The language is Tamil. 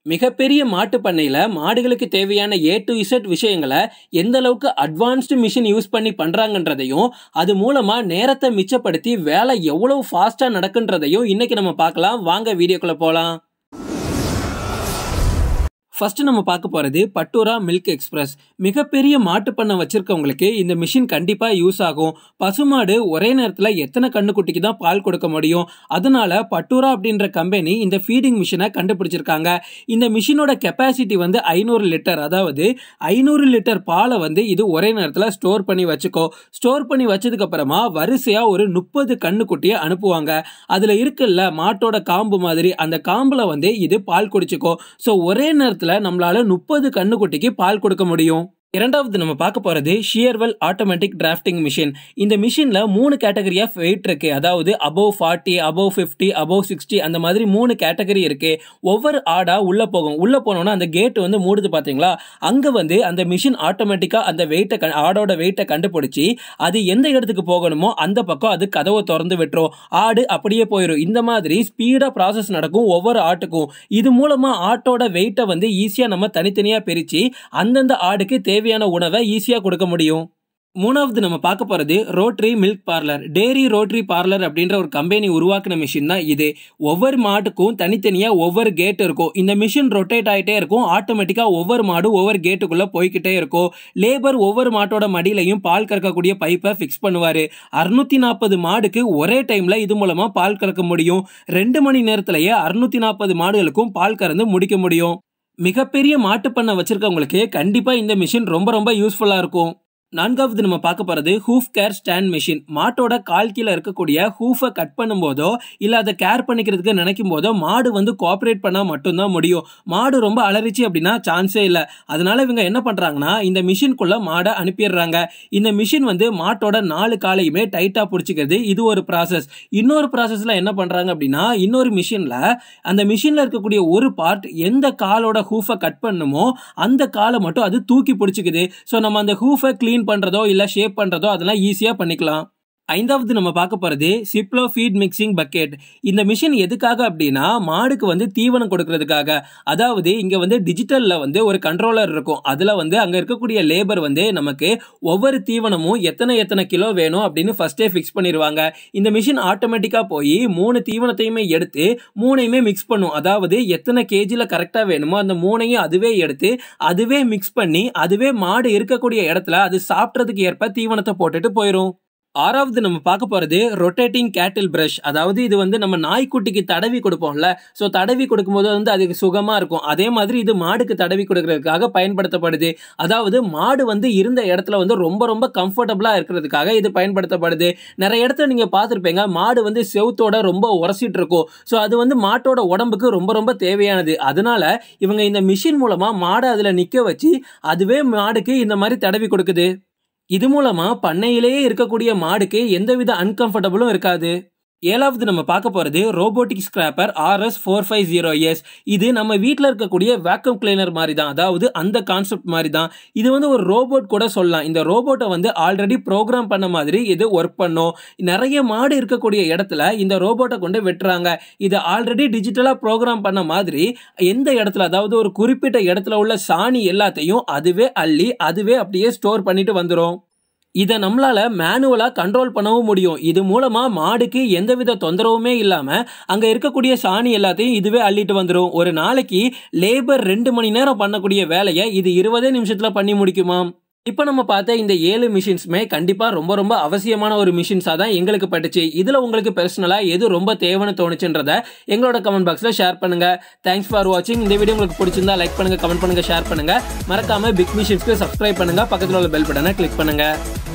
மிகப்பெரிய மாட்டு பண்ணையில மாடுகளுக்கு தேவையான ஏ டு இசட் விஷயங்களை எந்த அளவுக்கு அட்வான்ஸ்டு மிஷின் யூஸ் பண்ணி பண்றாங்கன்றதையும் அது மூலமா நேரத்தை மிச்சப்படுத்தி வேலை எவ்வளவு ஃபாஸ்டா நடக்குன்றதையும் இன்னைக்கு நம்ம பார்க்கலாம் வாங்க வீடியோக்குள்ள போலாம் ஃபர்ஸ்ட் நம்ம பார்க்க போறது பட்டூரா மில்க் எக்ஸ்பிரஸ் மிகப்பெரிய மாட்டு பண்ணை வச்சிருக்கவங்களுக்கு இந்த மிஷின் கண்டிப்பா யூஸ் ஆகும் பசுமாடு ஒரே நேரத்தில் எத்தனை கண்ணுக்குட்டிக்கு தான் பால் கொடுக்க முடியும் அதனால பட்டூரா அப்படின்ற கம்பெனி இந்த ஃபீடிங் மிஷினை கண்டுபிடிச்சிருக்காங்க இந்த மிஷினோட கெப்பாசிட்டி வந்து ஐநூறு லிட்டர் அதாவது ஐநூறு லிட்டர் பாலை வந்து இது ஒரே நேரத்தில் ஸ்டோர் பண்ணி வச்சுக்கோ ஸ்டோர் பண்ணி வச்சதுக்கு அப்புறமா வரிசையா ஒரு முப்பது கண்ணுக்குட்டியை அனுப்புவாங்க அதுல இருக்குல்ல மாட்டோட காம்பு மாதிரி அந்த காம்புல வந்து இது பால் குடிச்சுக்கோ ஸோ ஒரே நேரத்தில் நம்மளால முப்பது கண்ணுக்குட்டிக்கு பால் கொடுக்க முடியும் இரண்டாவது நம்ம பார்க்க போறது ஷியர்வெல் ஆட்டோமேட்டிக் டிராஃப்டிங் மிஷின் இந்த மிஷின்ல மூணு கேட்டகரி ஆஃப் வெயிட் இருக்கு அதாவது above forty above fifty above sixty அந்த மாதிரி மூணு கேட்டகரி இருக்கு ஒவ்வொரு ஆடா உள்ள போகும் உள்ள போனோம்னா அந்த கேட் வந்து மூடுது பாத்தீங்களா அங்க வந்து அந்த மிஷின் ஆட்டோமேட்டிக்கா அந்த வெயிட்டை ஆடோட வெயிட்டை கண்டுபிடிச்சி அது எந்த இடத்துக்கு போகணுமோ அந்த பக்கம் அது கதவை திறந்து விட்டுரும் ஆடு அப்படியே போயிடும் இந்த மாதிரி ஸ்பீடா ப்ராசஸ் நடக்கும் ஒவ்வொரு ஆட்டுக்கும் இது மூலமா ஆட்டோட வெயிட்டை வந்து ஈஸியா நம்ம தனித்தனியா பிரிச்சு அந்தந்த ஆடுக்கு தேவையான உணவை ஈஸியா கொடுக்க முடியும் மூணாவது நம்ம பார்க்க போகிறது ரோட்ரி மில்க் பார்லர் டேரி ரோட்ரி பார்லர் அப்படின்ற ஒரு கம்பெனி உருவாக்கின மிஷின் தான் இது ஒவ்வொரு மாட்டுக்கும் தனித்தனியாக ஒவ்வொரு கேட் இருக்கும் இந்த மிஷின் ரொட்டேட் ஆகிட்டே இருக்கும் ஆட்டோமேட்டிக்காக ஒவ்வொரு மாடும் ஒவ்வொரு கேட்டுக்குள்ளே போய்கிட்டே இருக்கும் லேபர் ஒவ்வொரு மாட்டோட மடியிலையும் பால் கறக்கக்கூடிய பைப்பை ஃபிக்ஸ் பண்ணுவார் அறுநூத்தி நாற்பது மாடுக்கு ஒரே டைமில் இது மூலமாக பால் கறக்க முடியும் ரெண்டு மணி நேரத்திலேயே அறுநூத்தி நாற்பது மாடுகளுக்கும் பால் கறந்து முடிக்க முடியும் மிகப்பெரிய மாட்டு பண்ணை வச்சிருக்கவங்களுக்கு கண்டிப்பாக இந்த மிஷின் ரொம்ப ரொம்ப யூஸ்ஃபுல்லாக இருக்கும் நான்காவது நம்ம பார்க்க போகிறது ஹூஃப் கேர் ஸ்டாண்ட் மிஷின் மாட்டோட கால் கீழே இருக்கக்கூடிய ஹூஃபை கட் பண்ணும்போதோ இல்லை அதை கேர் பண்ணிக்கிறதுக்கு நினைக்கும் போதோ மாடு வந்து கோஆப்ரேட் பண்ணால் மட்டும்தான் முடியும் மாடு ரொம்ப அலறிச்சு அப்படின்னா சான்ஸே இல்லை அதனால இவங்க என்ன பண்ணுறாங்கன்னா இந்த மிஷின்குள்ளே மாடை அனுப்பிடுறாங்க இந்த மிஷின் வந்து மாட்டோட நாலு காலையுமே டைட்டாக பிடிச்சிக்கிறது இது ஒரு ப்ராசஸ் இன்னொரு ப்ராசஸில் என்ன பண்ணுறாங்க அப்படின்னா இன்னொரு மிஷினில் அந்த மிஷினில் இருக்கக்கூடிய ஒரு பார்ட் எந்த காலோட ஹூஃபை கட் பண்ணுமோ அந்த காலை மட்டும் அது தூக்கி பிடிச்சிக்குது ஸோ நம்ம அந்த ஹூஃபை க்ளீன் பண்ணுறதோ இல்லை ஷேப் பண்ணுறதோ அதெல்லாம் ஈஸியாக பண்ணிக்கலாம் ஐந்தாவது நம்ம பார்க்க போகிறது சிப்ளோ ஃபீட் மிக்சிங் பக்கெட் இந்த மிஷின் எதுக்காக அப்படின்னா மாடுக்கு வந்து தீவனம் கொடுக்கறதுக்காக அதாவது இங்கே வந்து டிஜிட்டலில் வந்து ஒரு கண்ட்ரோலர் இருக்கும் அதில் வந்து அங்கே இருக்கக்கூடிய லேபர் வந்து நமக்கு ஒவ்வொரு தீவனமும் எத்தனை எத்தனை கிலோ வேணும் அப்படின்னு ஃபஸ்ட்டே ஃபிக்ஸ் பண்ணிடுவாங்க இந்த மிஷின் ஆட்டோமேட்டிக்காக போய் மூணு தீவனத்தையுமே எடுத்து மூணையுமே மிக்ஸ் பண்ணும் அதாவது எத்தனை கேஜியில் கரெக்டாக வேணுமோ அந்த மூணையும் அதுவே எடுத்து அதுவே மிக்ஸ் பண்ணி அதுவே மாடு இருக்கக்கூடிய இடத்துல அது சாப்பிட்றதுக்கு ஏற்ப தீவனத்தை போட்டுட்டு போயிடும் ஆறாவது நம்ம பார்க்க போகிறது ரொட்டேட்டிங் கேட்டில் பிரஷ் அதாவது இது வந்து நம்ம நாய்க்குட்டிக்கு தடவி கொடுப்போம்ல ஸோ தடவி கொடுக்கும்போது வந்து அதுக்கு சுகமாக இருக்கும் அதே மாதிரி இது மாடுக்கு தடவி கொடுக்கறதுக்காக பயன்படுத்தப்படுது அதாவது மாடு வந்து இருந்த இடத்துல வந்து ரொம்ப ரொம்ப கம்ஃபர்டபுளாக இருக்கிறதுக்காக இது பயன்படுத்தப்படுது நிறைய இடத்துல நீங்கள் பார்த்துருப்பீங்க மாடு வந்து செவுத்தோட ரொம்ப உரசிட்டு இருக்கும் ஸோ அது வந்து மாட்டோட உடம்புக்கு ரொம்ப ரொம்ப தேவையானது அதனால இவங்க இந்த மிஷின் மூலமாக மாடை அதில் நிற்க வச்சு அதுவே மாடுக்கு இந்த மாதிரி தடவி கொடுக்குது இது மூலமா பண்ணையிலேயே இருக்கக்கூடிய மாடுக்கு எந்தவித அன்கம்ஃபர்டபுளும் இருக்காது ஏழாவது நம்ம பார்க்க போகிறது robotic scraper RS four five zero S இது நம்ம வீட்டில் இருக்கக்கூடிய வேக்கம் கிளீனர் மாதிரி தான் அதாவது அந்த கான்செப்ட் மாதிரி தான் இது வந்து ஒரு ரோபோட் கூட சொல்லலாம் இந்த ரோபோட்டை வந்து ஆல்ரெடி ப்ரோக்ராம் பண்ண மாதிரி இது ஒர்க் பண்ணும் நிறைய மாடு இருக்கக்கூடிய இடத்துல இந்த ரோபோட்டை கொண்டு வெட்டுறாங்க இது ஆல்ரெடி டிஜிட்டலாக ப்ரோக்ராம் பண்ண மாதிரி எந்த இடத்துல அதாவது ஒரு குறிப்பிட்ட இடத்துல உள்ள சாணி எல்லாத்தையும் அதுவே அள்ளி அதுவே அப்படியே ஸ்டோர் பண்ணிட்டு வந்துடும் இதை நம்மளால மேனுவலாக கண்ட்ரோல் பண்ணவும் முடியும் இது மூலமா மாடுக்கு எந்தவித தொந்தரவுமே இல்லாமல் அங்கே இருக்கக்கூடிய சாணி எல்லாத்தையும் இதுவே அள்ளிட்டு வந்துடும் ஒரு நாளைக்கு லேபர் ரெண்டு மணி நேரம் பண்ணக்கூடிய வேலையை இது இருபதே நிமிஷத்தில் பண்ணி முடிக்குமாம் இப்போ நம்ம பார்த்த இந்த ஏழு மிஷின்ஸுமே கண்டிப்பாக ரொம்ப ரொம்ப அவசியமான ஒரு மிஷின்ஸாக தான் எங்களுக்கு பட்டுச்சு இதில் உங்களுக்கு பர்சனலாக எது ரொம்ப தேவைன்னு தோணுச்சுன்றத எங்களோட கமெண்ட் பாக்ஸில் ஷேர் பண்ணுங்கள் தேங்க்ஸ் ஃபார் வாட்சிங் இந்த வீடியோ உங்களுக்கு பிடிச்சிருந்தா லைக் பண்ணுங்கள் கமெண்ட் பண்ணுங்கள் ஷேர் பண்ணுங்கள் மறக்காமல் பிக் மிஷின்ஸ்க்கு சப்ஸ்கிரைப் பண்ணுங்கள் பக்கத்தில் உள்ள பெல் பட்டனை கிளிக் பண்ணுங்கள்